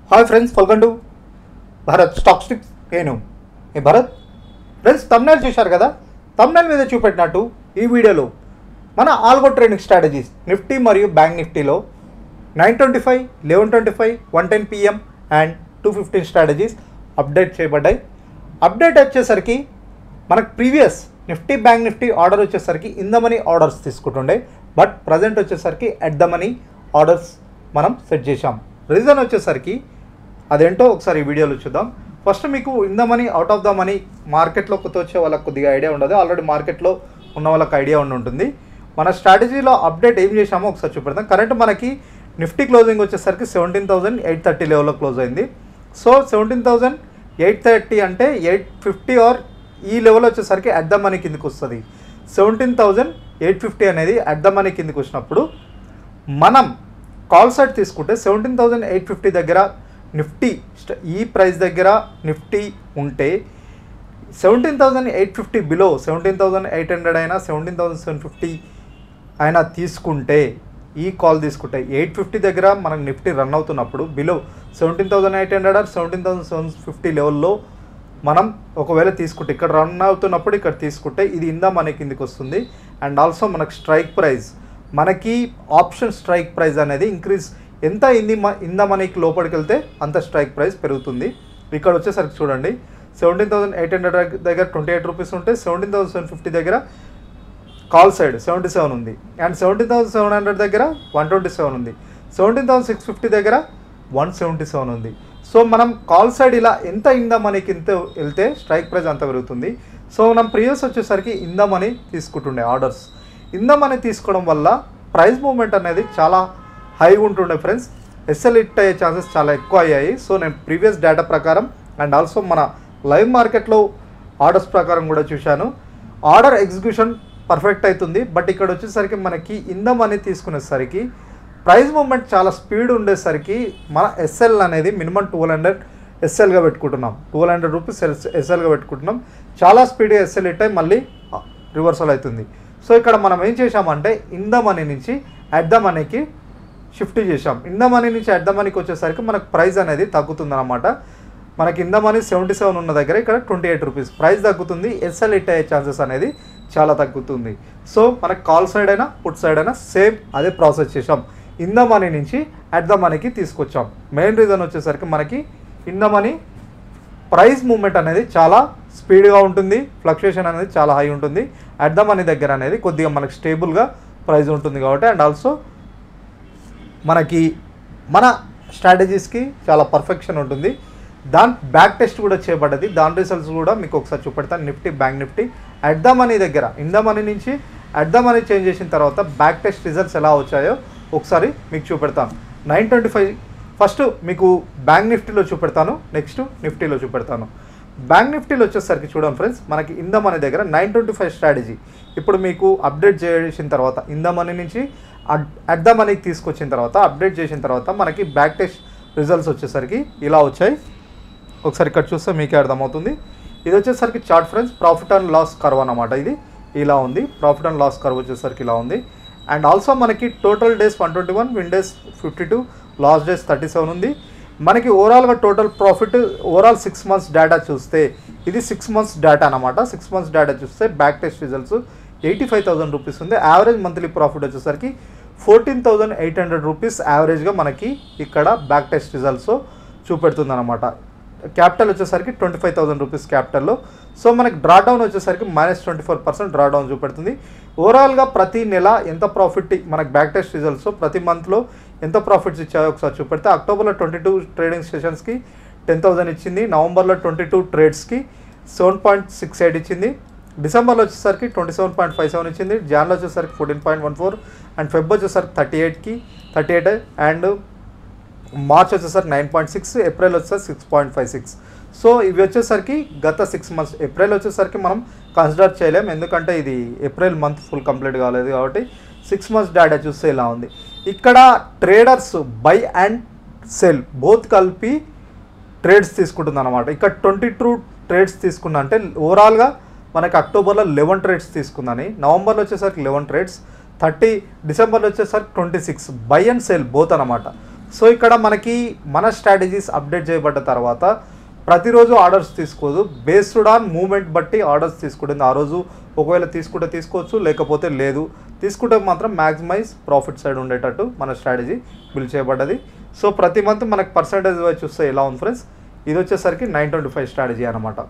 hi friends welcome to Bharat stock sticks నేను ఏ Bharat friends thumbnail చూశారు కదా తమ్నైల్ మీద చూపెట్టినట్టు ఈ వీడియోలో మన ఆల్గో ట్రేడింగ్ స్ట్రాటజీస్ నిఫ్టీ మరియు బ్యాంక్ నిఫ్టీలో nine twenty five eleven twenty five one ten PM and two fifteen strategies update చేయబడ్డాయి అప్డేట్ వచ్చేసరికి మనకు previous Nifty bank Nifty order వచ్చేసరికి ఇన్ ద మనీ ఆర్డర్స్ తీసుకుంటుండే బట్ ప్రజెంట్ వచ్చేసరికి at the money orders మనం set చేశాం reason వచ్చేసరికి అదేంటో ఒకసారి ఈ వీడియోలో చూద్దాం ఫస్ట్ మీకు in the money out of the money మార్కెట్లో కొత్త వచ్చే వాళ్ళకి కొద్దిగా ఐడియా ఉండదు ఆల్రెడీ మార్కెట్లో ఉన్న వాళ్ళకి ఐడియా ఉండి ఉంటుంది మన స్ట్రాటజీలో అప్డేట్ ఏం చేశామో ఒకసారి చూపెడతాం కరెంట్ మనకి నిఫ్టీ క్లోజింగ్ వచ్చేసరికి సెవెంటీన్ థౌసండ్ ఎయిట్ థర్టీ లెవెల్లో క్లోజ్ అయింది so seventeen thousand eight thirty అంటే ఎయిట్ ఫిఫ్టీ ఆర్ ఈ లెవెల్ వచ్చేసరికి అట్ ద మనీ కిందకి వస్తుంది సెవెంటీన్ థౌజండ్ ఎయిట్ ఫిఫ్టీ అనేది అట్ ద మనీ కిందకి వచ్చినప్పుడు మనం కాల్ సైడ్ తీసుకుంటే సెవెంటీన్ థౌజండ్ ఎయిట్ ఫిఫ్టీ దగ్గర నిఫ్టీ స్ట- ఈ ప్రైస్ దగ్గర నిఫ్టీ ఉంటే seventeen thousand eight fifty below seventeen thousand eight hundred అయినా సెవెంటీన్ థౌజండ్ సెవెన్ ఫిఫ్టీ అయినా తీసుకుంటే ఈ కాల్ తీసుకుంటే ఎయిట్ ఫిఫ్టీ దగ్గర మనకు నిఫ్టీ రన్ అవుతున్నప్పుడు below seventeen thousand eight hundred or seventeen thousand seven fifty లెవెల్లో మనం ఒకవేళ తీసుకుంటే ఇక్కడ రన్ అవుతున్నప్పుడు ఇక్కడ తీసుకుంటే ఇది ఇందా మన కిందికి వస్తుంది అండ్ ఆల్సో మనకు స్ట్రైక్ ప్రైస్ మనకి ఆప్షన్ స్ట్రైక్ ప్రైస్ అనేది ఇంక్రీజ్ ఎంత ఇంది ఇందా మనకి లోపలికి వెళ్తే అంత స్ట్రైక్ ప్రైస్ పెరుగుతుంది ఇక్కడ వచ్చేసరికి చూడండి సెవెంటీన్ థౌసండ్ ఎయిట్ హండ్రెడ్ దగ్గర ట్వంటీ ఎయిట్ రూపీస్ ఉంటే సెవెంటీన్ థౌసండ్ సెవెన్ ఫిఫ్టీ దగ్గర కాల్ సైడ్ సెవెంటీ సెవెన్ ఉంది and seventeen thousand seven hundred దగ్గర వన్ ట్వంటీ సెవెన్ ఉంది సెవెంటీన్ థౌసండ్ సిక్స్ ఫిఫ్టీ దగ్గర వన్ సెవెంటీ సెవెన్ ఉంది సో మనం call side ఇలా ఎంత ఇందా మనకి ఇంత వెళ్తే స్ట్రైక్ ప్రైస్ అంత పెరుగుతుంది సో మనం ప్రీవియస్ వచ్చేసరికి ఇందా మనీ తీసుకుంటుండే ఆర్డర్స్ ఇందా మనీ తీసుకోవడం వల్ల ప్రైస్ మూవ్మెంట్ అనేది చాలా హై ఉంటుండే ఫ్రెండ్స్ ఎస్ఎల్ హిట్ అయ్యే ఛాన్సెస్ చాలా ఎక్కువ అయ్యాయి సో నేను ప్రీవియస్ డేటా ప్రకారం అండ్ ఆల్సో మన లైవ్ మార్కెట్లో ఆర్డర్స్ ప్రకారం కూడా చూశాను ఆర్డర్ ఎగ్జిక్యూషన్ పర్ఫెక్ట్ అవుతుంది బట్ ఇక్కడ వచ్చేసరికి మనకి ఇంద మనీ తీసుకునేసరికి ప్రైస్ మూమెంట్ చాలా స్పీడ్ ఉండేసరికి మన ఎస్ఎల్ అనేది మినిమం ట్వెల్వ్ హండ్రెడ్ ఎస్ఎల్గా పెట్టుకుంటున్నాం ట్వెల్వ్ హండ్రెడ్ రూపీస్ ఎస్ఎల్గా పెట్టుకుంటున్నాం చాలా స్పీడ్గా ఎస్ఎల్ హిట్ అయి మళ్ళీ రివర్సల్ అవుతుంది సో ఇక్కడ మనం ఏం చేసామంటే ఇంద మనీ నుంచి అట్ ద మనీకి షిఫ్ట్ చేసాం ఇంద మనీ నుంచి అట్ ద మనీకి వచ్చేసరికి మనకు ప్రైస్ అనేది తగ్గుతుంది మనకి ఇంద మనీ సెవెంటీ సెవెన్ ఉన్న దగ్గర ఇక్కడ ట్వంటీ ఎయిట్ రూపీస్ ప్రైస్ తగ్గుతుంది ఎస్ఎల్ హిట్ అయ్యే ఛాన్సెస్ అనేది చాలా తగ్గుతుంది సో మనకి కాల్ సైడ్ అయినా పుట్ సైడ్ అయినా సేమ్ అదే ప్రాసెస్ చేసాం ఇన్ ద మనీ నుంచి అట్ ద మనీకి తీసుకొచ్చాం మెయిన్ రీజన్ వచ్చేసరికి మనకి in the money price moment అనేది చాలా స్పీడ్గా ఉంటుంది ఫ్లక్చుయేషన్ అనేది చాలా హై ఉంటుంది అట్ ద మనీ దగ్గర అనేది కొద్దిగా మనకి స్టేబుల్గా ప్రైస్ ఉంటుంది కాబట్టి అండ్ ఆల్సో మనకి మన స్ట్రాటజీస్కి చాలా పర్ఫెక్షన్ ఉంటుంది దాని బ్యాక్ టెస్ట్ కూడా చేయబడ్డది దాని రిజల్ట్స్ కూడా మీకు ఒకసారి చూపెడతాను Nifty bank Nifty at the money దగ్గర ఇన్ ద మనీ నుంచి అట్ ద మనీ చేంజ్ చేసిన తర్వాత బ్యాక్ టెస్ట్ రిజల్ట్స్ ఎలా వచ్చాయో ఒకసారి మీకు చూపెడతాను నైన్ ట్వంటీ ఫైవ్ ఫస్ట్ మీకు బ్యాంక్ నిఫ్టీలో చూపెడతాను నెక్స్ట్ నిఫ్టీలో చూపెడతాను బ్యాంక్ నిఫ్టీలో వచ్చేసరికి చూడండి ఫ్రెండ్స్ మనకి ఇన్ ద మనీ దగ్గర నైన్ ట్వంటీ ఫైవ్ స్ట్రాటజీ ఇప్పుడు మీకు అప్డేట్ చేసిన తర్వాత ఇన్ ద మనీ నుంచి అట్ ద మనీకి తీసుకొచ్చిన తర్వాత అప్డేట్ చేసిన తర్వాత మనకి బ్యాక్ టెస్ట్ రిజల్ట్స్ వచ్చేసరికి ఇలా వచ్చాయి ఒకసారి ఇక్కడ చూస్తే మీకే అర్థమవుతుంది ఇది వచ్చేసరికి chart friends profit and loss curve అన్నమాట ఇది ఇలా ఉంది ప్రాఫిట్ అండ్ లాస్ కర్వ్ వచ్చేసరికి ఇలా ఉంది అండ్ ఆల్సో మనకి total days one twenty one win days fifty two lost days thirty seven ఉంది మనకి ఓవరాల్గా total profit overall six months data చూస్తే ఇది సిక్స్ మంత్స్ డేటా అనమాట సిక్స్ మంత్స్ డేటా చూస్తే back test results eighty five thousand rupees ఉంది average monthly profit వచ్చేసరికి fourteen thousand eight hundred rupees యావరేజ్గా మనకి ఇక్కడ బ్యాక్ టెస్ట్ రిజల్ట్స్ చూపెడుతుంది అనమాట క్యాపిటల్ వచ్చేసరికి ట్వంటీ ఫైవ్ థౌసండ్ రూపీస్ క్యాపిటల్లో సో మనకి డ్రా డౌన్ వచ్చేసరికి minus twenty four percent draw down చూపెడుతుంది ఓవరాల్గా ప్రతి నెల ఎంత ప్రాఫిట్ మనకి బ్యాక్ టెస్ట్ రిజల్ట్స్ ప్రతి మంత్లో ఎంత ప్రాఫిట్స్ ఇచ్చాయో ఒకసారి చూపెడితే అక్టోబర్లో ట్వంటీ టూ ట్రేడింగ్ సెషన్స్కి టెన్ థౌసండ్ ఇచ్చింది నవంబర్లో ట్వంటీ టూ ట్రేడ్స్కి సెవెన్ పాయింట్ సిక్స్ ఎయిట్ ఇచ్చింది డిసెంబర్లో వచ్చేసరికి twenty seven point five seven ఇచ్చింది జాన్లో వచ్చేసరికి fourteen point one four and Feb వచ్చేసరికి థర్టీ ఎయిట్కి థర్టీ ఎయిట్ అండ్ మార్చ్ వచ్చేసరికి నైన్ పాయింట్ సిక్స్ ఏప్రిల్ వచ్చేసరికి six point five six so ఇవి వచ్చేసరికి గత సిక్స్ మంత్స్ ఏప్రిల్ వచ్చేసరికి మనం కన్సిడర్ చేయలేం ఎందుకంటే ఇది ఏప్రిల్ మంత్ ఫుల్ కంప్లీట్ కాలేదు కాబట్టి సిక్స్ మంత్స్ డేటా చూస్తే ఇలా ఉంది ఇక్కడ traders buy and sell both కలిపి ట్రేడ్స్ తీసుకుంటుంది అనమాట ఇక్కడ ట్వంటీ టూ ట్రేడ్స్ తీసుకున్నా అంటే ఓవరాల్గా మనకి అక్టోబర్లో లెవెన్ ట్రేడ్స్ తీసుకుందని నవంబర్లో వచ్చేసరికి లెవెన్ ట్రేడ్స్ థర్టీ డిసెంబర్లో వచ్చేసరికి twenty six buy and sale both అనమాట సో ఇక్కడ మనకి మన స్ట్రాటజీస్ అప్డేట్ చేయబడ్డ తర్వాత ప్రతిరోజు ఆర్డర్స్ తీసుకోదు బేస్డ్ ఆన్ మూమెంట్ బట్టి ఆర్డర్స్ తీసుకుంటుంది ఆ రోజు ఒకవేళ తీసుకుంటే తీసుకోవచ్చు లేకపోతే లేదు తీసుకుంటే మాత్రం మ్యాక్సిమైజ్ ప్రాఫిట్ సైడ్ ఉండేటట్టు మన స్ట్రాటజీ బిల్డ్ చేయబడ్డది సో ప్రతి మంత్ మనకి పర్సంటేజ్ వైజ్ చూస్తే ఎలా ఉంది ఫ్రెండ్స్ ఇది వచ్చేసరికి నైన్ ట్వంటీ ఫైవ్ స్ట్రాటజీ అనమాట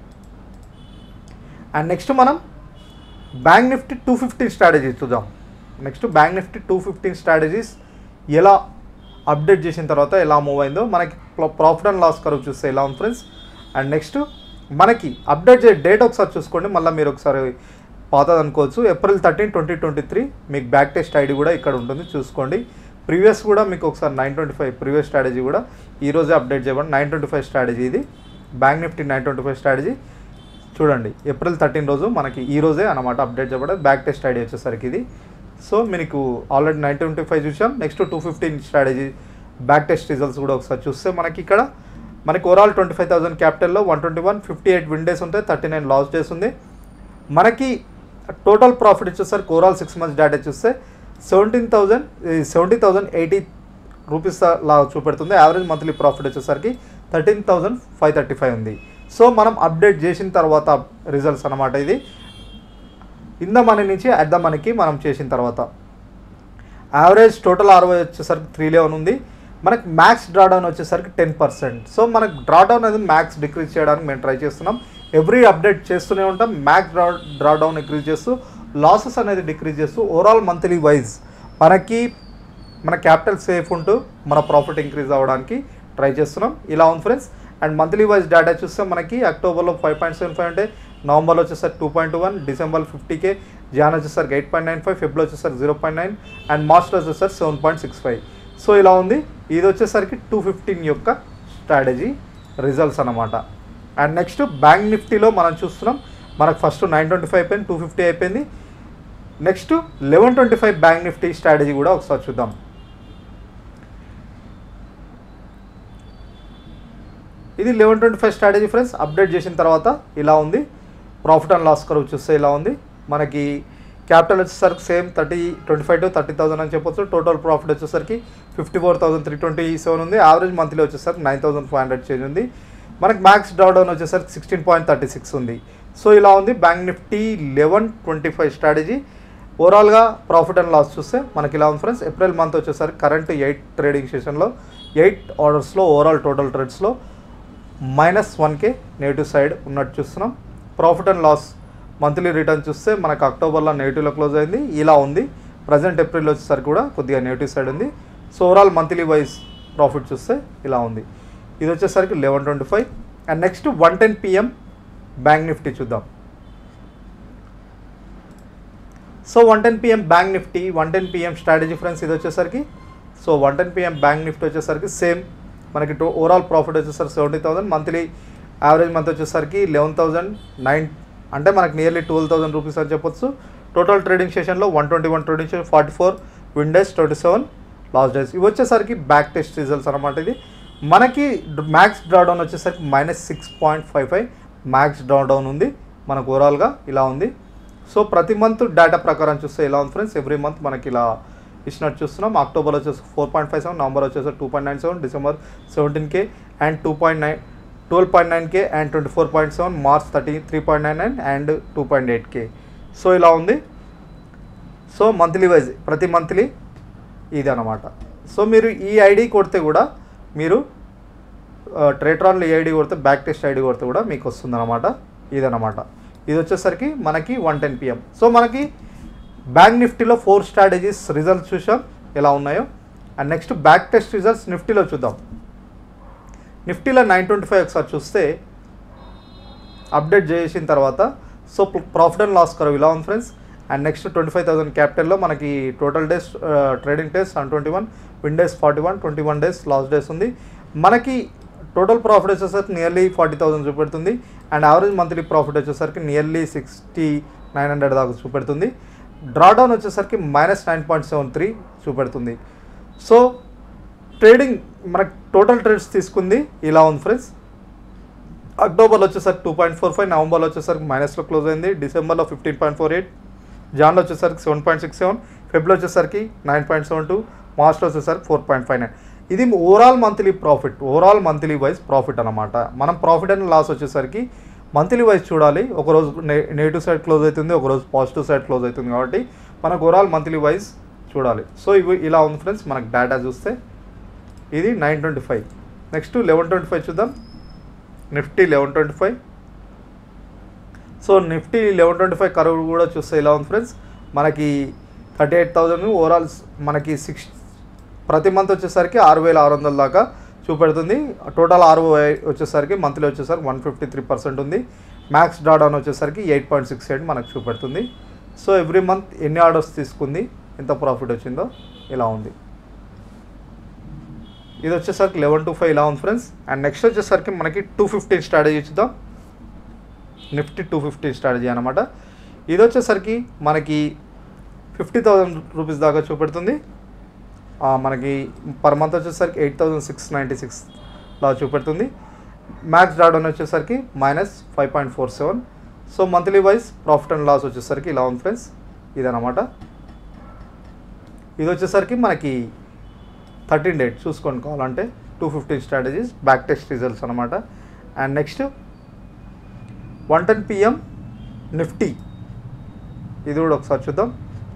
అండ్ నెక్స్ట్ మనం bank Nifty two fifteen strategy చూద్దాం next bank Nifty two fifteen strategies ఎలా అప్డేట్ చేసిన తర్వాత ఎలా మూవ్ అయిందో మనకి ప్రాఫిట్ అండ్ లాస్ కర్వ్ చూస్తే ఎలా ఉంది ఫ్రెండ్స్ అండ్ నెక్స్ట్ మనకి అప్డేట్ చేసే డేట్ ఒకసారి చూసుకోండి మళ్ళీ మీరు ఒకసారి పాతది అనుకోవచ్చు April thirteen twenty twenty three మీకు బ్యాక్ టెస్ట్ ఐడి కూడా ఇక్కడ ఉంటుంది చూసుకోండి ప్రీవియస్ కూడా మీకు ఒకసారి nine twenty five previous strategy కూడా ఈ రోజే అప్డేట్ చేయబడి నైన్ ట్వంటీ ఫైవ్ స్ట్రాటజీ ఇది bank Nifty nine twenty five strategy చూడండి ఏప్రిల్ థర్టీన్ రోజు మనకి ఈ రోజే అనమాట అప్డేట్ చేయబడదు బ్యాక్ టెస్ట్ ఐడి వచ్చేసరికి ఇది సో మీకు ఆల్రెడీ నైన్ ట్వంటీ ఫైవ్ చూసాం next two fifteen strategy back test results కూడా ఒకసారి చూస్తే మనకి ఇక్కడ మనకి ఓవరాల్ ట్వంటీ ఫైవ్ థౌసండ్ క్యాపిటల్లో one twenty one fifty eight win days ఉంటాయి థర్టీ నైన్ లాస్ డేస్ ఉంది మనకి టోటల్ ప్రాఫిట్ వచ్చేసరికి ఓవరాల్ సిక్స్ మంత్స్ డేటా చూస్తే seventeen thousand seventy thousand eighty rupees లా చూపెడుతుంది యావరేజ్ మంత్లీ ప్రాఫిట్ వచ్చేసరికి thirteen thousand five thirty five ఉంది so మనం అప్డేట్ చేసిన తర్వాత రిజల్ట్స్ అనమాట ఇది ఇన్ ద మనీ నుంచి అట్ ద మనీకి మనం చేసిన తర్వాత యావరేజ్ టోటల్ ఆర్ఓఐ వచ్చేసరికి త్రీ లెవెన్ ఉంది మనకి మ్యాక్స్ డ్రాడౌన్ వచ్చేసరికి టెన్ పర్సెంట్ సో మనకి డ్రాడౌన్ అనేది మ్యాక్స్ డిక్రీజ్ చేయడానికి మేము ట్రై చేస్తున్నాం ఎవ్రీ అప్డేట్ చేస్తూనే ఉంటాం మ్యాక్స్ డ్రా డ్రాడౌన్ డిక్రీజ్ చేస్తూ లాసెస్ అనేది డిక్రీజ్ చేస్తూ ఓవరాల్ మంత్లీ వైజ్ మనకి మన క్యాపిటల్ సేఫ్ ఉంటూ మన ప్రాఫిట్ ఇంక్రీజ్ అవ్వడానికి ట్రై చేస్తున్నాం ఇలా ఉంది friends and monthly wise data చూస్తే మనకి అక్టోబర్లో ఫైవ్ పాయింట్ సెవెన్ ఫైవ్ అంటే నవంబర్లో వచ్చేసరికి టూ పాయింట్ వన్ డిసెంబర్ ఫిఫ్టీకే జాన్ వచ్చేసరికి eight point nine five February వచ్చేసరికి జీరో పాయింట్ నైన్ అండ్ మార్చ్లో వచ్చేసరికి seven point six five so ఇలా ఉంది ఇది వచ్చేసరికి టూ ఫిఫ్టీన్ యొక్క స్ట్రాటజీ రిజల్ట్స్ అనమాట అండ్ నెక్స్ట్ బ్యాంక్ నిఫ్టీలో మనం చూస్తున్నాం మనకు ఫస్ట్ నైన్ ట్వంటీ ఫైవ్ అయిపోయింది టూ ఫిఫ్టీ అయిపోయింది next eleven twenty five bank Nifty strategy కూడా ఒకసారి చూద్దాం ఇది eleven twenty five strategy friends update చేసిన తర్వాత ఇలా ఉంది ప్రాఫిట్ అండ్ లాస్ కర్వ్ చూస్తే ఇలా ఉంది మనకి క్యాపిటల్ వచ్చేసరికి same thirty twenty five to thirty thousand అని చెప్పొచ్చు టోటల్ ప్రాఫిట్ వచ్చేసరికి fifty four thousand three twenty seven ఉంది యావరేజ్ మంత్లీ వచ్చేసరికి nine thousand five hundred change ఉంది మనకి మ్యాక్స్ డౌన్ వచ్చేసరికి సిక్స్టీన్ పాయింట్ థర్టీ సిక్స్ ఉంది సో ఇలా ఉంది bank nifty eleven twenty five strategy ఓవరాల్గా ప్రాఫిట్ అండ్ లాస్ చూస్తే మనకి ఇలా ఉంది ఫ్రెండ్స్ ఏప్రిల్ మంత్ వచ్చేసరికి కరెంట్ ఎయిట్ ట్రేడింగ్ సెషన్లో ఎయిట్ ఆర్డర్స్లో ఓవరాల్ టోటల్ ట్రేడ్స్లో మైనస్ వన్కే నెగిటివ్ సైడ్ ఉన్నట్టు చూస్తున్నాం profit and loss monthly return చూస్తే మనకు అక్టోబర్లో నెగిటివ్లో క్లోజ్ అయింది ఇలా ఉంది ప్రజెంట్ ఏప్రిల్ వచ్చేసరికి కూడా కొద్దిగా నెగిటివ్ సైడ్ ఉంది so overall monthly wise profit చూస్తే ఇలా ఉంది ఇది వచ్చేసరికి eleven twenty five and next one ten PM bank nifty చూద్దాం so one ten PM bank nifty one ten PM strategy friends ఇది వచ్చేసరికి so one ten PM bank nifty వచ్చేసరికి same మనకి టో ఓవరాల్ ప్రాఫిట్ వచ్చేసరికి seventy thousand monthly average month వచ్చేసరికి eleven thousand nine అంటే మనకి నియర్లీ ట్వెల్వ్ థౌసండ్ రూపీస్ అని చెప్పొచ్చు టోటల్ ట్రేడింగ్ సెషన్లో one twenty one trading session forty four win days twenty seven last days ఇవి వచ్చేసరికి బ్యాక్ టెస్ట్ రిజల్ట్స్ అనమాట ఇది మనకి మ్యాక్స్ డ్రాడౌన్ వచ్చేసరికి minus six point five five max drawdown ఉంది మనకు ఓవరాల్గా ఇలా ఉంది సో ప్రతి మంత్ డేటా ప్రకారం చూస్తే ఎలా ఉంది ఫ్రెండ్స్ ఎవ్రీ మంత్ మనకి ఇలా ఇచ్చినట్టు చూస్తున్నాం అక్టోబర్ వచ్చేసి four point five seven November వచ్చేసి two point nine seven December seventeen K and two point nine twelve point nine K and twenty four point seven March thirty three point nine nine and two point eight K so ఇలా ఉంది so monthly wise ప్రతి monthly ఇది అనమాట so మీరు ఈ ID కొడితే కూడా మీరు ట్రేట్రాన్లో ఈ ఐడి కొడితే బ్యాక్ టెస్ట్ ఐడి కొడితే కూడా మీకు వస్తుంది అనమాట ఇదనమాట ఇది వచ్చేసరికి మనకి వన్ టెన్ పిఎం సో మనకి బ్యాంక్ నిఫ్టీలో ఫోర్ స్ట్రాటజీస్ రిజల్ట్స్ చూసాం ఎలా ఉన్నాయో and next back test results నిఫ్టీలో చూద్దాం నిఫ్టీలో నైన్ ట్వంటీ ఫైవ్ ఒకసారి చూస్తే అప్డేట్ చేసిన తర్వాత so profit and loss curve ఇలా ఉంది friends and next twenty five thousand క్యాపిటల్లో మనకి total days trading days one twenty one win days forty one twenty one days last days ఉంది మనకి టోటల్ ప్రాఫిట్ వచ్చేసరికి నియర్లీ ఫార్టీ థౌసండ్ చూపెడుతుంది and average monthly profit వచ్చేసరికి nearly sixty nine hundred దాకా చూపెడుతుంది drawdown వచ్చేసరికి minus nine point seven three చూపెడుతుంది so trading మనకి టోటల్ ట్రేడ్స్ తీసుకుంది ఇలా ఉంది ఫ్రెండ్స్ అక్టోబర్లో వచ్చేసరికి టూ పాయింట్ ఫోర్ ఫైవ్ నవంబర్లో వచ్చేసరికి మైనస్లో క్లోజ్ అయింది డిసెంబర్లో ఫిఫ్టీన్ పాయింట్ ఫోర్ ఎయిట్ జాన్లో వచ్చేసరికి seven point six seven February వచ్చేసరికి నైన్ పాయింట్ సెవెన్ టూ మార్చ్లో వచ్చేసరికి ఫోర్ పాయింట్ ఫైవ్ నైన్ ఇది overall monthly profit overall monthly wise profit అనమాట మనం ప్రాఫిట్ అండ్ లాస్ వచ్చేసరికి మంత్లీ వైజ్ చూడాలి ఒకరోజు నె నెగిటివ్ సైడ్ క్లోజ్ అవుతుంది ఒకరోజు పాజిటివ్ సైడ్ క్లోజ్ అవుతుంది కాబట్టి మనకు ఓవరాల్ మంత్లీ వైజ్ చూడాలి సో ఇవి ఇలా ఉంది ఫ్రెండ్స్ మనకు డేటా చూస్తే ఇది nine twenty five next eleven twenty five చూద్దాం nifty eleven twenty five so nifty eleven twenty five curve కూడా చూస్తే ఇలా ఉంది ఫ్రెండ్స్ మనకి థర్టీ ఎయిట్ థౌజండ్ ఓవరాల్ మనకి సిక్స్ ప్రతి మంత్ వచ్చేసరికి ఆరు వేల ఆరు వందల దాకా చూపెడుతుంది టోటల్ ఆరు వచ్చేసరికి మంత్లీ వచ్చేసరికి వన్ ఫిఫ్టీ త్రీ పర్సెంట్ ఉంది మ్యాక్స్ డాట్ ఆన్ వచ్చేసరికి ఎయిట్ పాయింట్ సిక్స్ ఎయిట్ మనకు చూపెడుతుంది సో ఎవ్రీ మంత్ ఎన్ని ఆర్డర్స్ తీసుకుంది ఎంత ప్రాఫిట్ వచ్చిందో ఇలా ఉంది ఇది వచ్చేసరికి లెవెన్ టు ఫైవ్ ఇలా ఉంది ఫ్రెండ్స్ అండ్ నెక్స్ట్ వచ్చేసరికి మనకి టూ ఫిఫ్టీన్ స్ట్రాటజీ చూద్దాం నిఫ్టీ టూ ఫిఫ్టీ స్ట్రాటజీ అనమాట ఇది వచ్చేసరికి మనకి ఫిఫ్టీ థౌజండ్ రూపీస్ దాకా చూపెడుతుంది ఆ, మనకి పర్ మంత్ వచ్చేసరికి eight thousand six ninety six లా చూపెడుతుంది మ్యాక్స్ డాట్ అని వచ్చేసరికి minus five point four seven so monthly wise profit and loss వచ్చేసరికి ఇలా ఉంది ఫ్రెండ్స్ ఇదనమాట ఇది వచ్చేసరికి మనకి థర్టీన్ డేట్ చూసుకొని కావాలంటే two fifteen strategies back test results అనమాట and next one ten PM nifty ఇది కూడా ఒకసారి చూద్దాం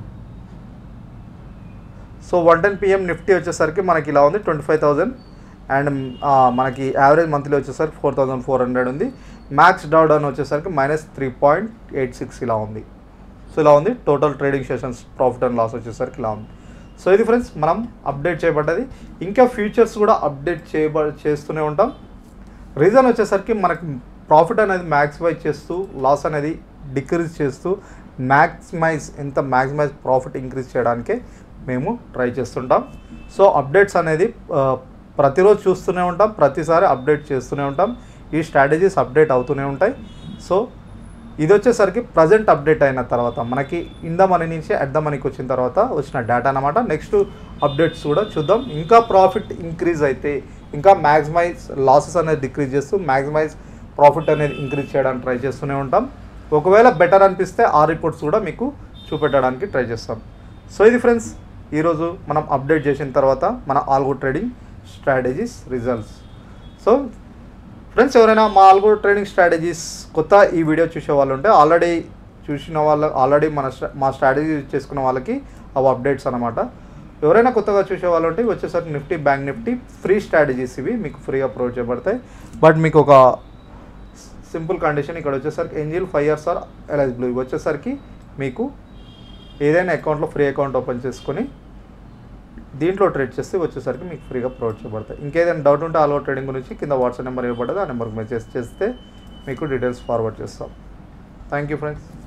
so one ten PM nifty వచ్చేసరికి మనకి ఇలా ఉంది ట్వంటీ ఫైవ్ థౌజండ్ అండ్ మనకి యావరేజ్ మంత్లీ వచ్చేసరికి ఫోర్ థౌజండ్ ఫోర్ హండ్రెడ్ ఉంది మ్యాక్స్ డౌన్ అని వచ్చేసరికి minus three point eight six ఇలా ఉంది సో ఇలా ఉంది total trading sessions profit and loss వచ్చేసరికి ఇలా ఉంది సో ఇది ఫ్రెండ్స్ మనం అప్డేట్ చేయబడ్డది ఇంకా ఫ్యూచర్స్ కూడా అప్డేట్ చేయబ చేస్తూనే ఉంటాం రీజన్ వచ్చేసరికి మనకి ప్రాఫిట్ అనేది మ్యాక్సిమైజ్ చేస్తూ లాస్ అనేది డిక్రీజ్ చేస్తూ మ్యాక్సిమైజ్ ఎంత మ్యాక్సిమైజ్ ప్రాఫిట్ ఇంక్రీజ్ చేయడానికే మేము ట్రై చేస్తుంటాం సో అప్డేట్స్ అనేది ఆ, ప్రతిరోజు చూస్తూనే ఉంటాం ప్రతిసారి అప్డేట్ చేస్తూనే ఉంటాం ఈ స్ట్రాటజీస్ అప్డేట్ అవుతూనే ఉంటాయి సో ఇది వచ్చేసరికి ప్రజెంట్ అప్డేట్ అయిన తర్వాత మనకి ఇన్ ద మనీ నుంచి అట్ ద మనీకి వచ్చిన తర్వాత వచ్చిన డేటా అనమాట నెక్స్ట్ అప్డేట్స్ కూడా చూద్దాం ఇంకా ప్రాఫిట్ ఇంక్రీజ్ అయితే ఇంకా మ్యాక్సిమైజ్ లాసెస్ అనేది డిక్రీజ్ చేస్తూ మ్యాక్సిమైజ్ ప్రాఫిట్ అనేది ఇంక్రీజ్ చేయడానికి ట్రై చేస్తూనే ఉంటాం ఒకవేళ బెటర్ అనిపిస్తే ఆ రిపోర్ట్స్ కూడా మీకు చూపెట్టడానికి ట్రై చేస్తాం సో ఇది ఫ్రెండ్స్ ఈరోజు మనం అప్డేట్ చేసిన తర్వాత మన algo trading strategies results so friends ఎవరైనా మా ఆల్గో ట్రేడింగ్ స్ట్రాటజీస్ కొత్త ఈ వీడియో చూసే వాళ్ళు ఉంటే ఆల్రెడీ చూసిన వాళ్ళ ఆల్రెడీ మన స్ట్రా- మా స్ట్రాటజీ యూజ్ చేసుకున్న వాళ్ళకి అవి అప్డేట్స్ అనమాట ఎవరైనా కొత్తగా చూసే వాళ్ళు ఉంటే ఇవి వచ్చేసరికి nifty bank nifty free strategies ఇవి మీకు ఫ్రీగా ప్రొవైడ్ చేయబడతాయి బట్ మీకు ఒక సింపుల్ కండిషన్ ఇక్కడ వచ్చేసరికి ఎంజిల్ ఫైవ్ ఇయర్స్ ఆర్ ఎలిజిబుల్ ఇవి వచ్చేసరికి మీకు ఏదైనా అకౌంట్లో ఫ్రీ అకౌంట్ ఓపెన్ చేసుకొని దీంట్లో ట్రేడ్ చేస్తే వచ్చేసరికి మీకు ఫ్రీగా ప్రొవైడ్ చేయబడతాయి ఇంకేదైనా డౌట్ ఉంటే ఆల్ ట్రేడింగ్ గురించి కింద వాట్సాప్ నెంబర్ ఇవ్వబడదు ఆ నెంబర్కి మెసేజ్ చేస్తే మీకు డీటెయిల్స్ ఫార్వర్డ్ చేస్తాం థ్యాంక్ యూ ఫ్రెండ్స్